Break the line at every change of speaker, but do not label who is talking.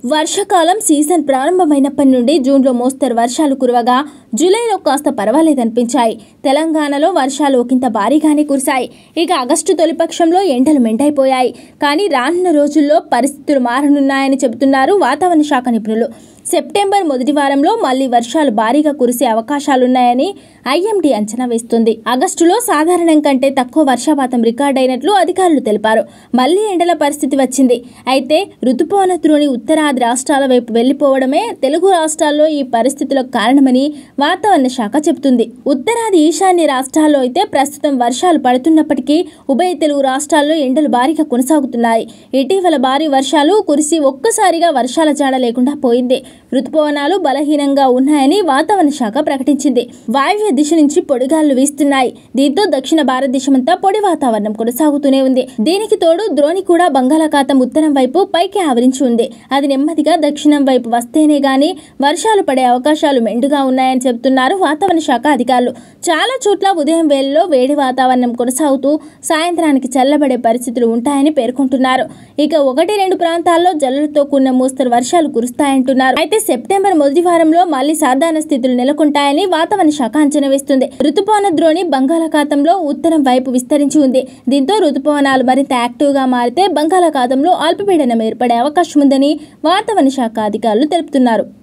వర్షాకాలం సీజన్ ప్రారంభమైనప్పటి నుండి జూన్లో మోస్తరు వర్షాలు కురవగా జూలైలో కాస్త పర్వాలేదనిపించాయి తెలంగాణలో వర్షాలు ఒకంత భారీగానే కురిశాయి ఇక ఆగస్టు తొలిపక్షంలో ఎండలు మెండైపోయాయి కానీ రానున్న రోజుల్లో పరిస్థితులు మారనున్నాయని చెబుతున్నారు వాతావరణ శాఖ నిపుణులు సెప్టెంబర్ మొదటి వారంలో మళ్లీ వర్షాలు భారీగా కురిసే అవకాశాలున్నాయని ఐఎండీ అంచనా వేస్తుంది ఆగస్టులో సాధారణం కంటే తక్కువ వర్షపాతం రికార్డైనట్లు అధికారులు తెలిపారు మళ్లీ ఎండల పరిస్థితి వచ్చింది అయితే రుతుపవన ద్రోణి ఉత్తరాది రాష్ట్రాల వైపు వెళ్లిపోవడమే తెలుగు రాష్ట్రాల్లో ఈ పరిస్థితులకు కారణమని వాతావరణ శాఖ చెబుతుంది ఉత్తరాది ఈశాన్య రాష్ట్రాల్లో అయితే ప్రస్తుతం వర్షాలు పడుతున్నప్పటికీ ఉభయ తెలుగు రాష్ట్రాల్లో ఎండలు భారీగా కొనసాగుతున్నాయి ఇటీవల భారీ వర్షాలు కురిసి ఒక్కసారిగా వర్షాల జాడ లేకుండా పోయింది రుతుపవనాలు బలహీనంగా ఉన్నాయని వాతావరణ శాఖ ప్రకటించింది వాయువ్య దిశ నుంచి పొడిగాళ్లు వీస్తున్నాయి దీంతో దక్షిణ భారతదేశమంతా పొడి వాతావరణం కొనసాగుతూనే ఉంది దీనికి తోడు ద్రోణి కూడా బంగాళాఖాతం ఉత్తరం వైపు పైకి ఆవరించి ఉంది అది నెమ్మదిగా దక్షిణం వైపు వస్తేనే గాని వర్షాలు పడే అవకాశాలు మెండుగా ఉన్నాయని చెబుతున్నారు వాతావరణ శాఖ అధికారులు చాలా చోట్ల ఉదయం వేళలో వేడి వాతావరణం కొనసాగుతూ సాయంత్రానికి చల్లబడే పరిస్థితులు ఉంటాయని పేర్కొంటున్నారు ఇక ఒకటి రెండు ప్రాంతాల్లో జల్లులతో కూడిన మోస్తరు వర్షాలు కురుస్తాయంటున్నారు అయితే సెప్టెంబర్ మొదటి వారంలో మళ్లీ సాధారణ స్థితులు నెలకొంటాయని వాతావరణ శాఖ అంచనా వేస్తుంది రుతుపవన ద్రోణి బంగాళాఖాతంలో ఉత్తరం వైపు విస్తరించి ఉంది దీంతో రుతుపవనాలు మరింత యాక్టివ్ గా మారితే బంగాళాఖాతంలో అల్పపీడనం ఏర్పడే అవకాశం ఉందని వాతావరణ శాఖ అధికారులు తెలుపుతున్నారు